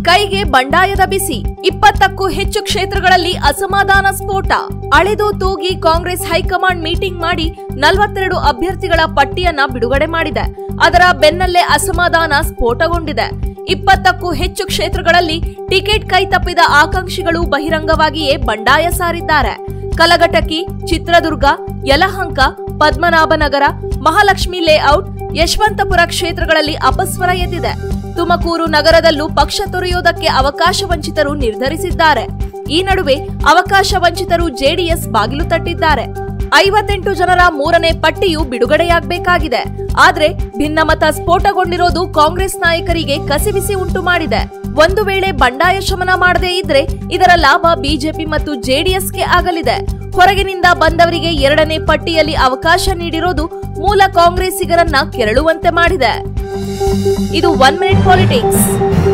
ಕೈಗೆ ಬಂಡಾಯದ ಬಿಸಿ ಇಪ್ಪತ್ತಕ್ಕೂ ಹೆಚ್ಚು ಕ್ಷೇತ್ರಗಳಲ್ಲಿ ಅಸಮಾಧಾನ ಸ್ಫೋಟ ಅಳೆದು ತೂಗಿ ಕಾಂಗ್ರೆಸ್ ಹೈಕಮಾಂಡ್ ಮೀಟಿಂಗ್ ಮಾಡಿ ನಲವತ್ತೆರಡು ಅಭ್ಯರ್ಥಿಗಳ ಪಟ್ಟಿಯನ್ನ ಬಿಡುಗಡೆ ಮಾಡಿದೆ ಅದರ ಬೆನ್ನಲ್ಲೇ ಅಸಮಾಧಾನ ಸ್ಫೋಟಗೊಂಡಿದೆ ಇಪ್ಪತ್ತಕ್ಕೂ ಹೆಚ್ಚು ಕ್ಷೇತ್ರಗಳಲ್ಲಿ ಟಿಕೆಟ್ ಕೈತಪ್ಪಿದ ಆಕಾಂಕ್ಷಿಗಳು ಬಹಿರಂಗವಾಗಿಯೇ ಬಂಡಾಯ ಸಾರಿದ್ದಾರೆ ಕಲಘಟಕಿ ಚಿತ್ರದುರ್ಗ ಯಲಹಂಕ ಪದ್ಮನಾಭನಗರ ಮಹಾಲಕ್ಷ್ಮಿ ಲೇಔಟ್ ಯಶವಂತಪುರ ಕ್ಷೇತ್ರಗಳಲ್ಲಿ ಅಪಸ್ವರ ಎದ್ದಿದೆ ತುಮಕೂರು ನಗರದಲ್ಲೂ ಪಕ್ಷ ತೊರೆಯುವುದಕ್ಕೆ ಅವಕಾಶ ವಂಚಿತರು ನಿರ್ಧರಿಸಿದ್ದಾರೆ ಈ ನಡುವೆ ಅವಕಾಶ ವಂಚಿತರು ಜೆಡಿಎಸ್ ಬಾಗಿಲು ತಟ್ಟಿದ್ದಾರೆ ಐವತ್ತೆಂಟು ಜನರ ಮೂರನೇ ಪಟ್ಟಿಯು ಬಿಡುಗಡೆಯಾಗಬೇಕಾಗಿದೆ ಆದ್ರೆ ಭಿನ್ನಮತ ಸ್ಫೋಟಗೊಂಡಿರೋದು ಕಾಂಗ್ರೆಸ್ ನಾಯಕರಿಗೆ ಕಸಿವಿಸಿ ಉಂಟು ಮಾಡಿದೆ ಒಂದು ವೇಳೆ ಬಂಡಾಯ ಶಮನ ಮಾಡದೇ ಇದ್ರೆ ಇದರ ಲಾಭ ಬಿಜೆಪಿ ಮತ್ತು ಜೆಡಿಎಸ್ಗೆ ಆಗಲಿದೆ ಹೊರಗಿನಿಂದ ಬಂದವರಿಗೆ ಎರಡನೇ ಪಟ್ಟಿಯಲ್ಲಿ ಅವಕಾಶ ನೀಡಿರೋದು ಮೂಲ ಕಾಂಗ್ರೆಸ್ಸಿಗರನ್ನ ಕೆರಳುವಂತೆ ಮಾಡಿದೆ ಇದು ಒನ್ ಮಿನಿಟ್ ಪಾಲಿಟಿಕ್ಸ್